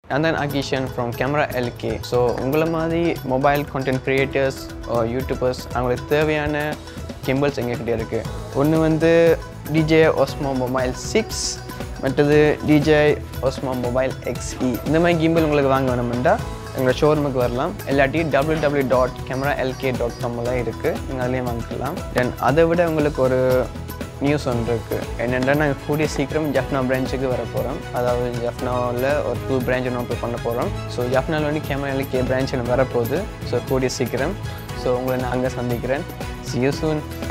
and then அகிஷன் from camera LK so உங்களை மாதிரி மொபைல் கான்டென்ட் க்ரியேட்டர்ஸ் யூடியூபர்ஸ் அவங்களுக்கு தேவையான கிம்பிள்ஸ் எங்ககிட்ட இருக்குது ஒன்று வந்து டிஜே ஒஸ்மோ மொபைல் சிக்ஸ் மற்றது டிஜே ஒஸ்மோ மொபைல் எக்ஸ்இ இந்த மாதிரி கிம்பிள் உங்களுக்கு வாங்க வேணுமெண்டா எங்களோட ஷோரூமுக்கு வரலாம் இல்லாட்டி W W dot camera LK dot காமில் தான் இருக்குது நீங்கள் அதுலேயும் வாங்கிக்கலாம் தென் அதை விட உங்களுக்கு ஒரு நியூஸ் ஒன்று இருக்குது என்னென்னா நாங்கள் கூடிய சீக்கிரம் ஜஃப்னா பிரான்ச்சுக்கு வர போகிறோம் அதாவது ஜஃப்னாவில் ஒரு புது பிரான்ச் ஒன்று ஓப்பன் பண்ண போகிறோம் ஸோ ஜஃப்னாவில் வந்து கேமரா எல்கே பிரான்ச் ஒன்று வரப்போகுது ஸோ கூடிய சீக்கிரம் ஸோ உங்களை நான் அங்கே சந்திக்கிறேன் see you soon